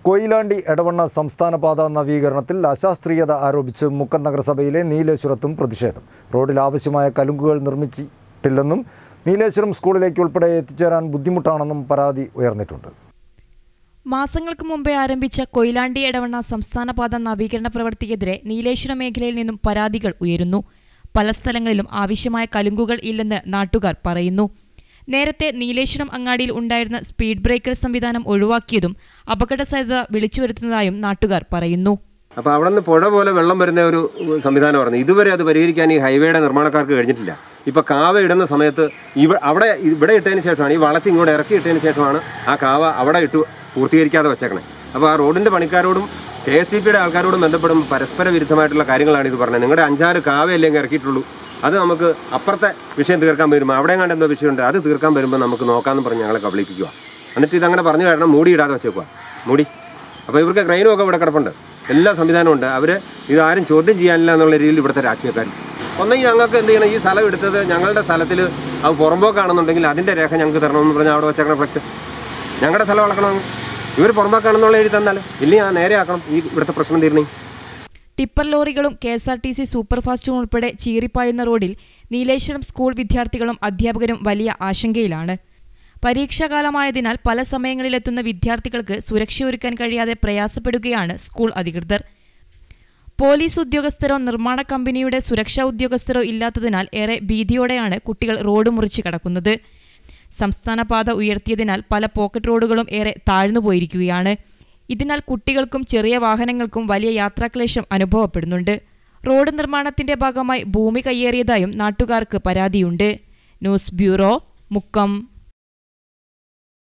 കൊയിലാണ്ടി എടവണ്ണ സംസ്ഥാന പാത നവീകരണത്തിൽ അശാസ്ത്രീയത ആരോപിച്ച് മുക്കം നഗരസഭയിലെ നീലേശ്വരത്തും പ്രതിഷേധം റോഡിൽ ആവശ്യമായ കലുങ്കുകൾ നിർമ്മിച്ചിട്ടില്ലെന്നും നീലേശ്വരം സ്കൂളിലേക്ക് ഉൾപ്പെടെ എത്തിച്ചേരാൻ ബുദ്ധിമുട്ടാണെന്നും പരാതി ഉയർന്നിട്ടുണ്ട് മാസങ്ങൾക്ക് മുമ്പേ ആരംഭിച്ച കൊയിലാണ്ടി എടവണ്ണ സംസ്ഥാന പാത നവീകരണ പ്രവൃത്തിക്കെതിരെ നീലേശ്വര മേഖലയിൽ നിന്നും പരാതികൾ ഉയരുന്നു പല സ്ഥലങ്ങളിലും ആവശ്യമായ കലുങ്കുകൾ ഇല്ലെന്ന് നാട്ടുകാർ പറയുന്നു നേരത്തെ നീലേശ്വരം അങ്ങാടിയിൽ ഉണ്ടായിരുന്ന സ്പീഡ് ബ്രേക്കർ സംവിധാനം ഒഴിവാക്കിയതും അപകട സാധ്യത വിളിച്ചു വരുത്തുന്നതായും നാട്ടുകാർ പറയുന്നു അപ്പോൾ അവിടെ നിന്ന് പുഴ പോലെ വെള്ളം വരുന്ന ഒരു സംവിധാനമായിരുന്നു ഇതുവരെ അത് പരിഹരിക്കാൻ ഈ ഹൈവേയുടെ നിർമ്മാണക്കാർക്ക് കഴിഞ്ഞിട്ടില്ല ഇപ്പോൾ കാവ ഇടുന്ന സമയത്ത് ഇവ അവിടെ ഇവിടെ ഇട്ടതിന് ശേഷമാണ് ഈ വളച്ച് ഇങ്ങോട്ട് ഇറക്കി ഇട്ടതിന് ശേഷമാണ് ആ കാവ അവിടെ ഇട്ട് പൂർത്തീകരിക്കാതെ വെച്ചേക്കണേ അപ്പോൾ ആ റോഡിൻ്റെ പണിക്കാരോടും കെ എസ് ടി പിയുടെ ആൾക്കാരോടും ബന്ധപ്പെടും പരസ്പര വിരുദ്ധമായിട്ടുള്ള കാര്യങ്ങളാണ് ഇത് പറഞ്ഞത് നിങ്ങളുടെ അഞ്ചാറ് കാവയല്ലേ ഇങ്ങ് ഇറക്കിയിട്ടുള്ളൂ അത് നമുക്ക് അപ്പുറത്തെ വിഷയം തീർക്കാൻ വരുമ്പോൾ അവിടെ കണ്ട് എന്തോ വിഷയമുണ്ട് അത് തീർക്കാൻ വരുമ്പോൾ നമുക്ക് നോക്കാമെന്ന് പറഞ്ഞ് ഞങ്ങളെ കബളിപ്പിക്കുക എന്നിട്ട് ഇതങ്ങനെ പറഞ്ഞു കാരണം മൂടി ഇടാതെ വെച്ചേക്കുക മൂടി അപ്പോൾ ഇവർക്ക് ക്രെയിനും ഒക്കെ ഇവിടെ കിടപ്പുണ്ട് എല്ലാ സംവിധാനവും ഉണ്ട് അവർ ഇത് ആരും ചോദ്യം ചെയ്യാനില്ല എന്നുള്ള രീതിയിൽ ഇവിടുത്തെ രാഷ്ട്രീയക്കാർ ഒന്നെങ്കിൽ ഞങ്ങൾക്ക് എന്ത് ചെയ്യണം ഈ സ്ഥലം എടുത്തത് ഞങ്ങളുടെ സ്ഥലത്തിൽ അത് പുറമ്പോക്കാണെന്നുണ്ടെങ്കിൽ അതിൻ്റെ രേഖ ഞങ്ങൾക്ക് തരണമെന്ന് പറഞ്ഞാൽ അവിടെ വെച്ചേക്കണ ഫ്ലക്സ് ഞങ്ങളുടെ സ്ഥലം വളക്കണം ഇവർ പുറമ്പോക്കാണെന്നുള്ള എഴുതി തന്നാൽ ഇല്ലെങ്കിൽ ആ നേരെ ആക്കണം ഈ ഇവിടുത്തെ പ്രശ്നം തീരണേ ടിപ്പർ ലോറികളും K S R T C സൂപ്പർഫാസ്റ്റും ഉൾപ്പെടെ ചീറിപ്പായുന്ന റോഡിൽ നീലേശ്വരം സ്കൂൾ വിദ്യാർത്ഥികളും അധ്യാപകരും വലിയ ആശങ്കയിലാണ് പരീക്ഷാകാലമായതിനാൽ പല സമയങ്ങളിലെത്തുന്ന വിദ്യാർത്ഥികൾക്ക് സുരക്ഷയൊരുക്കാൻ കഴിയാതെ പ്രയാസപ്പെടുകയാണ് സ്കൂൾ അധികൃതർ പോലീസ് ഉദ്യോഗസ്ഥരോ നിർമ്മാണ കമ്പനിയുടെ സുരക്ഷാ ഉദ്യോഗസ്ഥരോ ഇല്ലാത്തതിനാൽ ഏറെ ഭീതിയോടെയാണ് കുട്ടികൾ റോഡ് മുറിച്ച് കടക്കുന്നത് സംസ്ഥാന പാത ഉയർത്തിയതിനാൽ പല പോക്കറ്റ് റോഡുകളും ഏറെ താഴ്ന്നുപോയിരിക്കുകയാണ് ഇതിനാൽ കുട്ടികൾക്കും ചെറിയ വാഹനങ്ങൾക്കും വലിയ യാത്രാക്ലേശം അനുഭവപ്പെടുന്നുണ്ട് റോഡ് നിർമ്മാണത്തിന്റെ ഭാഗമായി ഭൂമി കയ്യേറിയതായും നാട്ടുകാർക്ക് പരാതിയുണ്ട് ന്യൂസ് ബ്യൂറോ മുക്കം